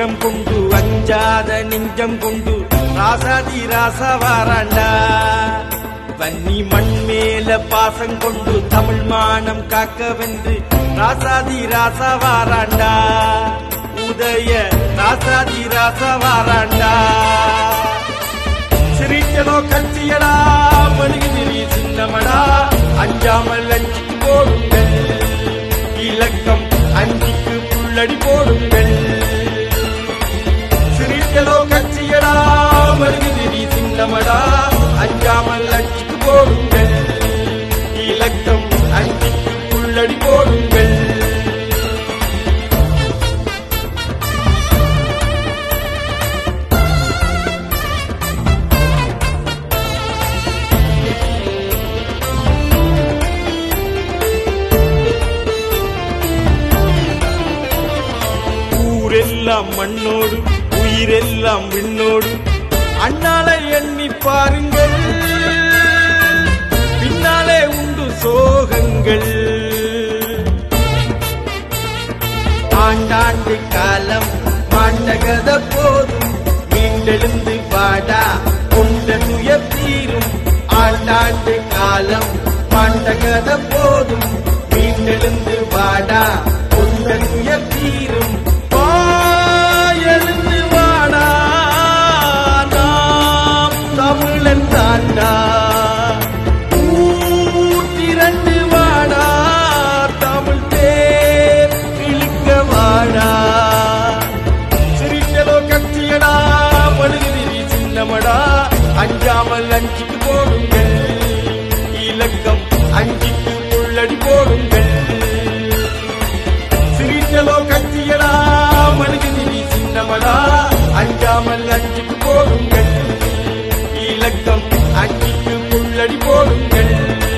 வீரம் கொண்டு அஞ்சாத நெஞ்சம் கொண்டு ராசாதி ராசா வாராண்டா வன்னி மண் மேல பாசம் கொண்டு தமிழ் மானம் காக்க வென்று ராசாதி ராசா வாராண்டா உதய ராசாதி ராசா வாராண்டா சிரிச்சலோ கட்சியடா மணிகிரி சின்னமடா அஞ்சாமல் அஞ்சுக்கு போடுங்கள் இலக்கம் அஞ்சுக்கு புள்ளடி போடுங்கள் சிரிச்சலோ கட்சியடா மணிகிரி சின்னமடா அஞ்சாமல் அஞ்சுக்கு போடுங்கள் இலக்கம் அஞ்சுக்கு புள்ளடி போடுங்கள் ஊரெல்லாம் மண்ணோடு உயிரெல்லாம் விண்ணோடு அண்ணாலை எண்ணி பாருங்கள் பின்னாலே உண்டு சோகங்கள் ஆண்டாண்டு காலம் மாண்டகத போதும் மீண்டெழுந்து வாடா கொண்ட துயர் தீரும் ஆண்டாண்டு காலம் மாண்டகத போதும் மீண்டெழுந்து வாடா கொண்ட துயர் தீரும் வா, எழுந்து வாடா நாம் தமிழன் தாண்டா ஊற்றிரண்டு வாடா தமிழ் பேர் இழுக்க வாடா சிரிச்சலோ கட்சியடா மழுகுதிரி சின்னமடா அஞ்சாமல் அஞ்சுக்கு போடுங்கள் இலக்கம் அஞ்சுக்கு உள்ளடி போடுங்கள் சிரிச்சலோ கட்சியடா மழுகுதிரி சின்னமடா அஞ்சாமல் அஞ்சுக்கு போடுங்கள் இலக்கம் அஞ்சுக்கு உள்ளடி போடுங்கள்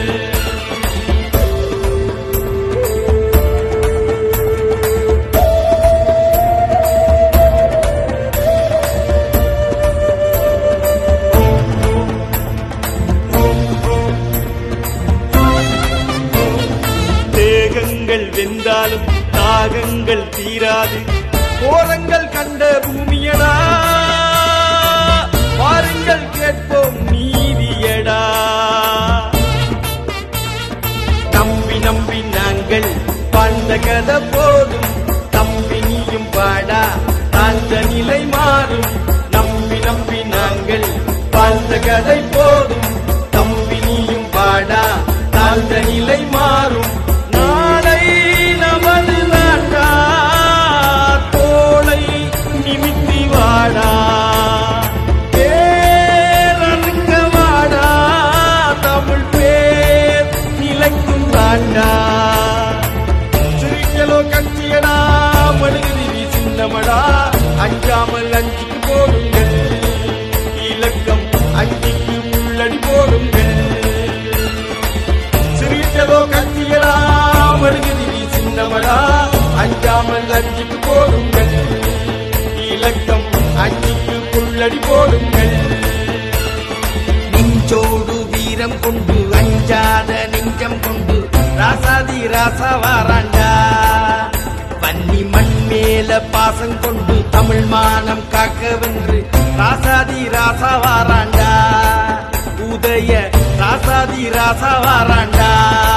தேகங்கள் வெந்தாலும் தாகங்கள் தீராது கோரங்கள் கண்ட பூமியடா பாருங்கள் கேட்போம் நீதியடா நம்பி நம்பி நாங்கள் வாழ்ந்த கதை போதும் தம்பி நீயும் பாடா தாழ்ந்த நிலை மாறும் நம்பி நம்பி நாங்கள் வாழ்ந்த கதை போதும் தம்பி நீயும் பாடா தாழ்ந்த நிலை மாறும் நாளை நமது நாட்டா தோளை நிமித்தி வாடா பேரருங்க வாடா தமிழ் பேர் நிலைக்கும் தாண்டா சிரிக்கலோ கட்சியடா மழுகுதிரி சின்னமடா அஞ்சாமல் அஞ்சுக்கு போடுங்கள் இலக்கம் அஞ்சுக்கு உள்ளடி போடுங்கள் சிரிக்கலோ கட்சியடா மழுகுதிரி சின்னமடா அஞ்சாமல் அஞ்சுக்கு போடுங்கள் இலக்கம் அஞ்சுக்கு உள்ளடி போடுங்கள் நெஞ்சோடு வீரம் கொண்டு அஞ்சாத நெஞ்சம் கொண்டு ராசாதி ராசா வாராண்டா வன்னி மண் மேல பாசம் கொண்டு தமிழ் மானம் காக்க வென்று ராசாதி ராசா வாராண்டா உதய ராசாதி ராசா வாராண்டா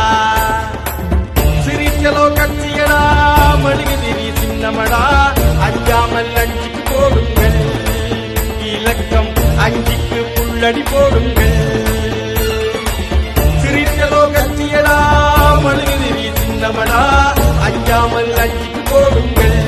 சிரிச்சலோ கட்சியடா மளிகதிரி சின்னமடா அஞ்சாமல் அஞ்சுக்கு போடுங்கள் இலக்கம் அஞ்சுக்கு புள்ளடி போடுங்கள் சிரிச்சலோ கட்சியடா மழுகுதிரி சின்னமடா அஞ்சாமல் அஞ்சுக்கு போடுங்கள்